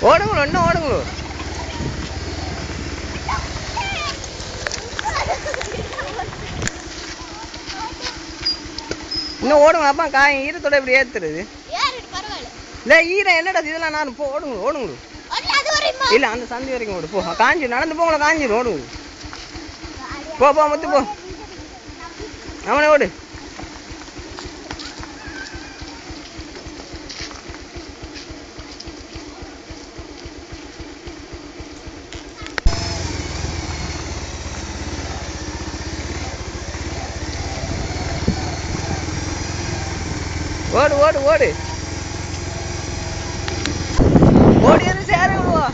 ஓடுங்களோ இன்னும் ஓடுங்களோ இன்னும் ஓடுங்க அப்பா காய் ஈரத்தோட இப்படி ஏத்துறது ஏறிடு பரவாயில்ல இல்லை ஈரம் என்னடா இதெல்லாம் நான் போ ஓடுங்க ஓடுங்க அல்ல அது வரையுமா இல்ல அந்த சந்தி வரைக்கும் ஓடு போ காஞ்சி நடந்து போங்களா காஞ்சிரும் ஓடுங்க போ போ முத்து போ அவனே ஓடு ஓடு ஓடு ஓடு ஓடி வந்து சேர விடுவா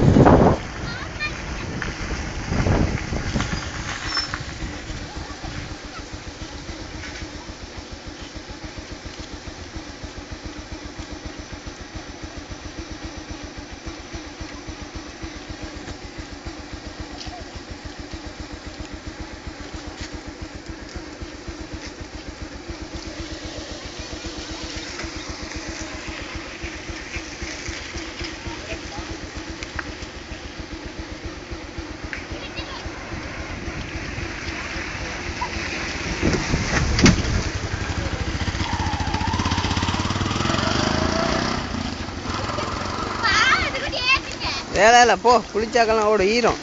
பா அதுக்கு ஏத்துங்க வேலை இல்லை போ குளிச்சாக்கெல்லாம் ஓடு ஈரம்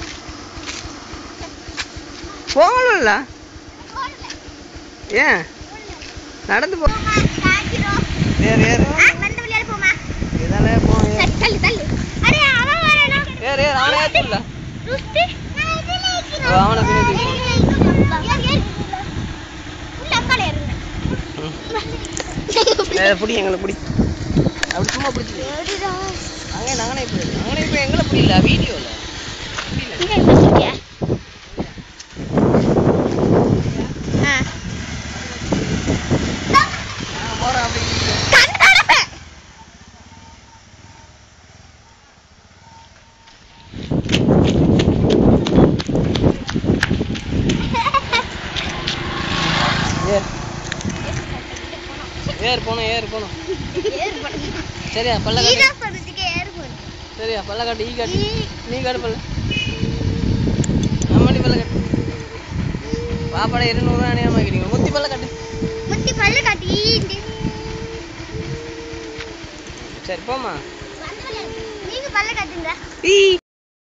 போகணும்ல ஓடல ஏன் நடந்து போ போமா காஞ்சிரும் ஏறு ஏறு ஆ வந்த வழியால போமா இதாலே போ ஏறு. தள்ளு தள்ளு தள்ளு அரே அவன் வரணும் ஏறு ஏறு அவனை ஏற்றுல ருஸ்தி நான் இதுல ஓ, அவனை பின்னாடி தூக்கு. உள்ள அக்கால ஏறுங்க ஏ பிடி எங்களை பிடி அப்படி சும்மா பிடிச்சி அங்கே நாங்களே இப்படி நாங்களே இப்போ எங்களை பிடில வீடியோவில் இங்க என்ன சொல்றியா ஆ போகிறோம் அப்படி கண்ணடப்ப ஏறு ஏறு போனோம் ஏறு போனோம் சரியா பல்ல ஈரா காட்டு படுத்துக்கு ஏறு போடு சரியா பல்ல காட்டு ஈ காட்டு ஈ. நீ காட்டு பல்ல அம்மாடி பல்ல காட்டு பாப்பாடை இருநூறு அணியாம வைக்கிறீங்க முத்தி பல்ல காட்டு முத்தி பல்லு காட்டி ஈண்டி சரி போம்மா நீங்க பல்ல காட்டுங்க ஈ